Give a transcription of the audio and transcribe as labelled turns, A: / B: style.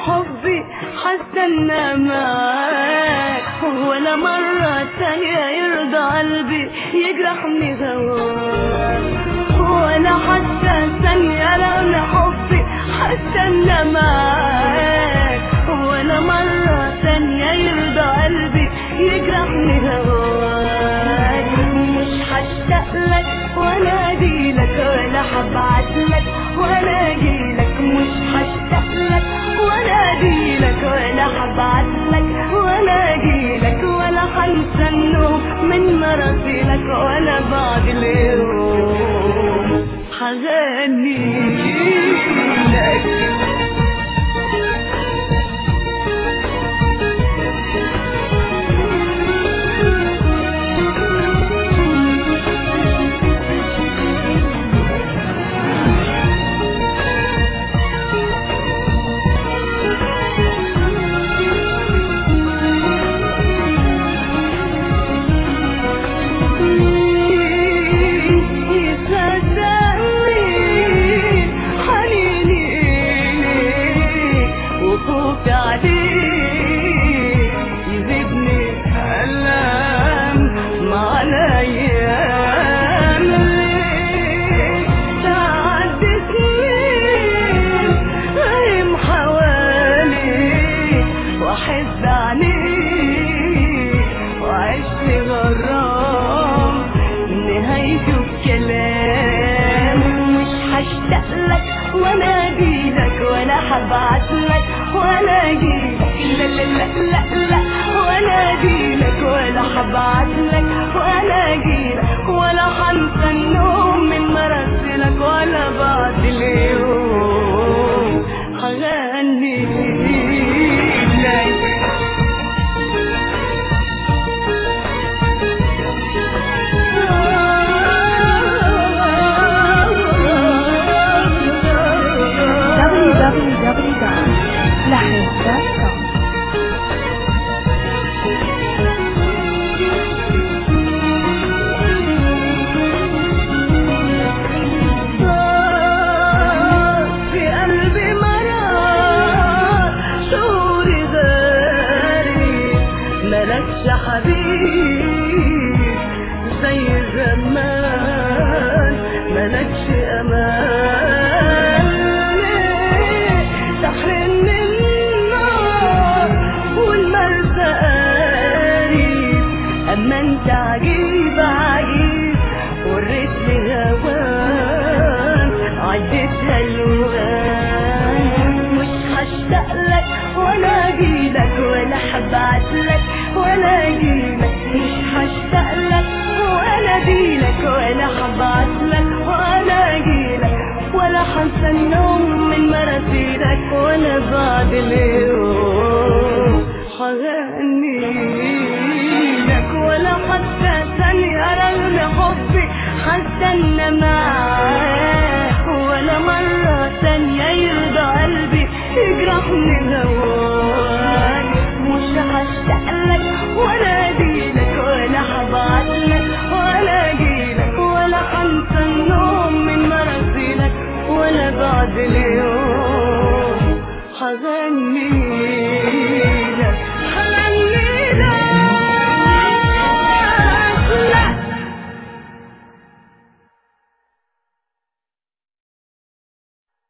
A: حبي حستنى معاك ولا مرة تانية يرضى قلبي يجرحني هواك ولا حتى ثانية رغم حبي حستنى معاك ولا مرة تانية يرضى قلبي يجرحني هواك مش هشتاق لك ولا اجيلك ولا هبعت لك ولا اجيلك مش هشتاق لك ولا اجيلك ولا هبعت لك ولا اجيلك ولا هنسى النوم من مراسيلك ولا بعد اليوم هغني لك واحب عليك وعيش لي غرام نهايته بكلام مش هشتاق لك ولا اجيلك ولا هبعت لك ولا اجيلك لا لا لا لا لا ولا اجيلك ولا هبعت لك ولا اجيلك ولا هنسى النوم من مراسلك ولا بعد اليوم هغني لك
B: www.lahir.com
A: في قلبي مرار شعوري غريب ملكش حبيب زي زمان ملكش امان ليه تحرم النار والمرسى قريب اما انت عجيب عجيب وريتني هوان عديتها الوان مش هشتاق لك ولا اجيلك ولا هبعت لك ولا اجيلك مش هشتاق لك ولا اجيلك ولا هبعت لك ولا اجيلك ولا هنسى النوم من مراسيلك ولا بعد اليوم هغني لك ولا حتى ثانية رغم حبي هستنى معاك ولا مرة ثانية يرضى قلبي يجرحني هواك مش هشتاق لك ولا اجيلك ولا هبعت لك ولا اجيلك ولا هنسى النوم من مراسيلك ولا بعد اليوم هغني